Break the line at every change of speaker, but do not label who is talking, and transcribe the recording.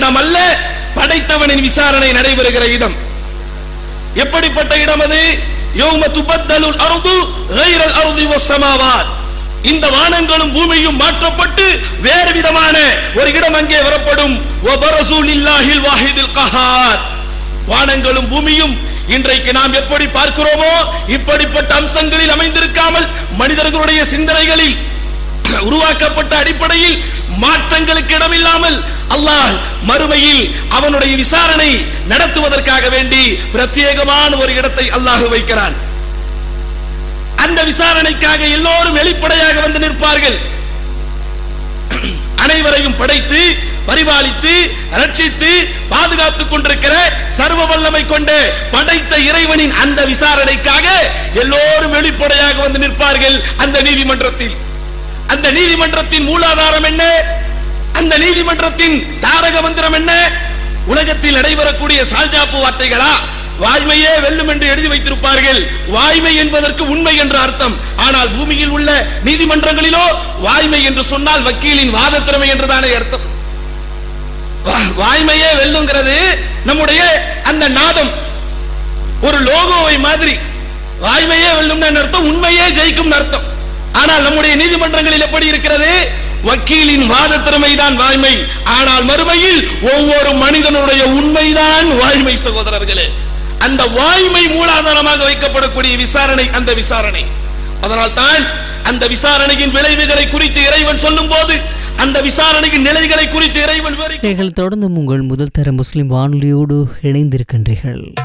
இடம் அல்ல படைத்தவனின் விசாரணை நடைபெறுகிற இடம் எப்படிப்பட்ட இடம் அது யௌம துபத்தலுல் அர்து கைரல் அர்தி வஸ்ஸமாவாத் இந்த வானங்களும் பூமியும் மாற்றப்பட்டு வேறு விதமான ஒரு இடம் அங்கே வரப்படும் வபரசூலில்லாஹில் வாஹிதில் கஹார் வானங்களும் பூமியும் இன்றைக்கு நாம் எப்படி பார்க்கிறோமோ இப்படிப்பட்ட அம்சங்களில் அமைந்திருக்காமல் மனிதர்களுடைய சிந்தனைகளில் உருவாக்கப்பட்ட அடிப்படையில் மாற்றங்களுக்கு இடமில்லாமல் அல்லாஹ் மறுமையில் அவனுடைய விசாரணை நடத்துவதற்காக வேண்டி பிரத்யேகமான ஒரு இடத்தை அல்லாஹ் வைக்கிறான் அந்த விசாரணைக்காக எல்லோரும் வெளிப்படையாக வந்து நிற்பார்கள் அனைவரையும் படைத்து பரிபாலித்து ரட்சித்து பாதுகாத்துக் கொண்டிருக்கிற சர்வ வல்லமை கொண்ட படைத்த இறைவனின் அந்த விசாரணைக்காக எல்லோரும் வெளிப்படையாக வந்து நிற்பார்கள் அந்த நீதிமன்றத்தில் அந்த நீதிமன்றத்தின் மூலாதாரம் என்ன அந்த நீதிமன்றத்தின் தாரக மந்திரம் என்ன உலகத்தில் நடைபெறக்கூடிய சால்ஜாப்பு வார்த்தைகளா வாய்மையே வெல்லும் என்று எழுதி வைத்திருப்பார்கள் வாய்மை என்பதற்கு உண்மை என்ற அர்த்தம் ஆனால் பூமியில் உள்ள நீதிமன்றங்களிலோ வாய்மை என்று சொன்னால் வக்கீலின் வாத திறமை என்றுதானே அர்த்தம் வா- வாய்மையே வெல்லுங்கிறது நம்முடைய அந்த நாதம் ஒரு லோகோவை மாதிரி வாய்மையே வெல்லும் அர்த்தம் உண்மையே ஜெயிக்கும் அர்த்தம் ஆனால் நம்முடைய நீதிமன்றங்களில் எப்படி இருக்கிறது வக்கீலின் வாத திறமைதான் வாய்மை ஆனால் மறுமையில் ஒவ்வொரு மனிதனுடைய உண்மைதான் வாய்மை சகோதரர்களே அந்த வாய்மை மூலாதாரமாக வைக்கப்படக்கூடிய விசாரணை அந்த விசாரணை அதனால் தான் அந்த விசாரணையின் விளைவுகளை குறித்து இறைவன் சொல்லும் போது அந்த விசாரணையின் நிலைகளை குறித்து இறைவன் விவரிக்கும்
நீங்கள் தொடர்ந்து உங்கள் முதல் தர முஸ்லிம் வானொலியோடு இணைந்திருக்கின்றீர்கள்